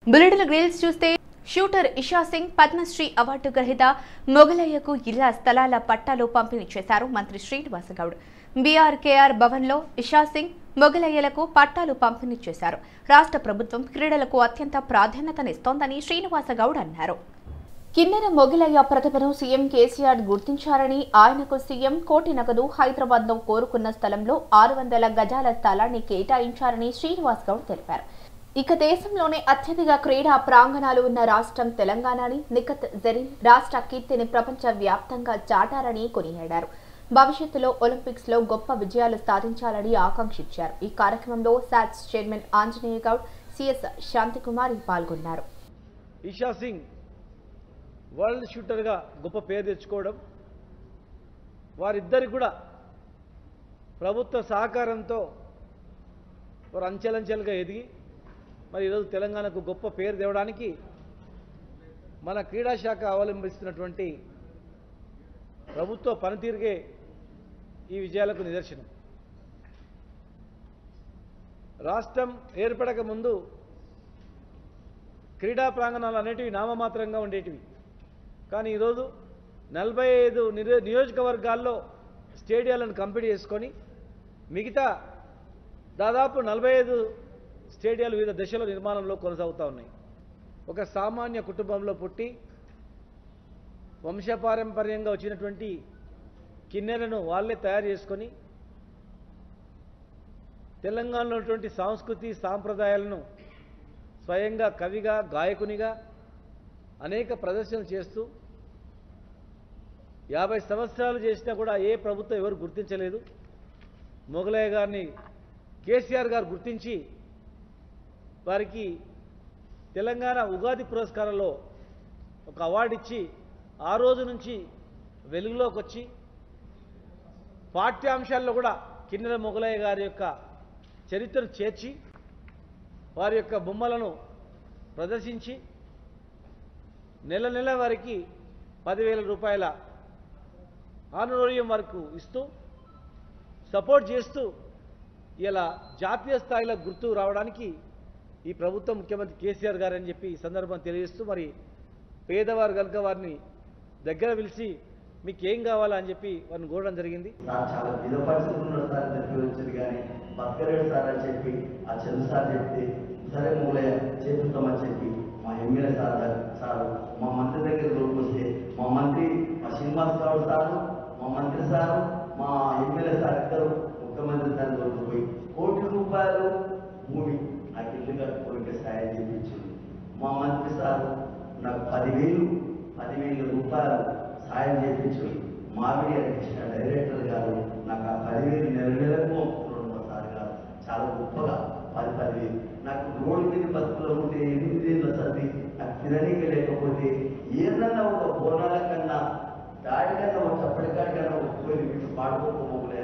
bulletin గ్రిల్స్ చూస్తే shooter Isha Singh Padmashri award గ్రహీత మొగలయ్యకు ఇళ్ల స్థలాల పట్టాలు పంపిణీ చేశారు మంత్రి శ్రీనివాసగౌడ్ బీఆర్కేఆర్ భవన్లో ఇషా సింగ్ మొగలయ్యలకు పట్టాలు పంపిణీ చేశారు రాష్ట్ర ప్రభుత్వం క్రీడలకు అత్యంత ప్రాధాన్యతనిస్తోందని శ్రీనివాసగౌడ్ అన్నారు కిన్నెర మొగిలయ్య ప్రతిభను సీఎం కేసీఆర్ గుర్తించారని ఆయనకు సీఎం కోటి నగదు హైదరాబాద్ లో కోరుకున్న స్థలంలో ఆరు వందల గజాల స్థలాన్ని కేటాయించారని శ్రీనివాస్ గౌడ్ తెలిపారు ఇక దేశంలోనే అత్యధిక క్రీడా ప్రాంగణాలు ఉన్న రాష్ట్రం తెలంగాణని నిఖత్ జరీన్ రాష్ట్ర కీర్తిని ప్రపంచ వ్యాప్తంగా చాటారని కొనియాడారు భవిష్యత్తులో ఒలింపిక్స్ లో గొప్ప విజయాలు సాధించాలని ఆకాంక్షించారు ఈ కార్యక్రమంలో SATS chairman Anjaneya Goud CS Shanthikumari పాల్గొన్నారు ఈషా సింగ్ వరల్డ్ షూటర్గా గొప్ప పేరు తెచ్చుకోవడం వారిద్దరికి కూడా ప్రభుత్వ సహకారంతో వారు అంచెలంచెలుగా ఎదిగి మరి ఈరోజు తెలంగాణకు గొప్ప పేరు తేవడానికి మన క్రీడా శాఖ అవలంబిస్తున్నటువంటి ప్రభుత్వ పనితీరుగే ఈ విజయాలకు నిదర్శనం రాష్ట్రం ఏర్పడక ముందు క్రీడా ప్రాంగణాలు అనేటివి నామమాత్రంగా ఉండేటివి కానీ ఈరోజు నలభై ఐదు నిరో- నియోజకవర్గాల్లో స్టేడియాలను కంప్లీట్ చేసుకొని మిగతా దాదాపు నలభై ఐదు స్టేడియాలు వివిధ దశల నిర్మాణంలో కొనసాగుతూ ఉన్నాయి ఒక సామాన్య కుటుంబంలో పుట్టి వంశపారంపర్యంగా వచ్చినటువంటి కిన్నెరను వాళ్ళే తయారు చేసుకొని తెలంగాణలో ఉన్నటువంటి సంస్కృతి సాంప్రదాయాలను స్వయంగా కవిగా గాయకునిగా అనేక ప్రదర్శనలు చేస్తూ యాభై సంవత్సరాలు చేసినా కూడా ఏ ప్రభుత్వం ఎవరు గుర్తించలేదు మొగలయ్య గారిని కేసీఆర్ గారు గుర్తించి వారికి తెలంగాణ ఉగాది పురస్కారంలో ఒక అవార్డు ఇచ్చి ఆ రోజు నుంచి వెలుగులోకి వచ్చి పాఠ్యాంశాల్లో కూడా కిన్నెర మొగలయ్య గారి యొక్క చరిత్రను చేర్చి వారి యొక్క బొమ్మలను ప్రదర్శించి నెల నెల వారికి పదివేల రూపాయల ఆనరోరియం వరకు ఇస్తూ సపోర్ట్ చేస్తూ ఇలా జాతీయ స్థాయిలో గుర్తు రావడానికి ఈ ప్రభుత్వం ముఖ్యమంత్రి కేసీఆర్ గారు అని చెప్పి ఈ సందర్భం తెలియజేస్తూ మరి పేదవారు కనుక వారిని దగ్గర పిలిచి మీకు ఏం కావాలా అని చెప్పి వారిని కోరడం జరిగింది సార్ చాలా విధ పరిస్థితులు ఉన్నాడు సార్ అని చెప్పి వచ్చింది కానీ బతకలేడు సార్ అని చెప్పి ఆ చంద్ర సార్ చెప్తే సరే మూలయ్య చేపిస్తామని చెప్పి మా ఎమ్మెల్యే సార్ దగ్గర- సార్ మా మంత్రి దగ్గర వస్తే మా మంత్రి మా శ్రీనివాస్ గౌడ్ సారు మా మంత్రి సారు మా ఎమ్మెల్యే సార్ ఇద్దరు ముఖ్యమంత్రి సార్ దొరికిపోయి కోటి రూపాయలు భూమి నాకు ఇల్లు కట్టుకోవడానికి సాయం చేయించింది మా మంత్రి సారు నాకు పదివేలు పదివేల రూపాయలు సాయం చేయించు మామిడి అధ్యక్ష డైరెక్టర్ గారు నాకు ఆ పదివేలు నెల నెలకు పంపుతున్నాడు మా సార్ గారు చాలా గొప్పగా పది పదివేలు నాకు రోడ్డు మీద బతుకులో ఉంటే ఎనిమిదేళ్ళ సర్ది నాకు తిననీకి లేకపోతే ఏదన్నా ఒక బోనాల కన్నా దాడి కన్నా ఒక చప్పటి కాడి కన్నా ఒక పోయి పాడుకోకపోలే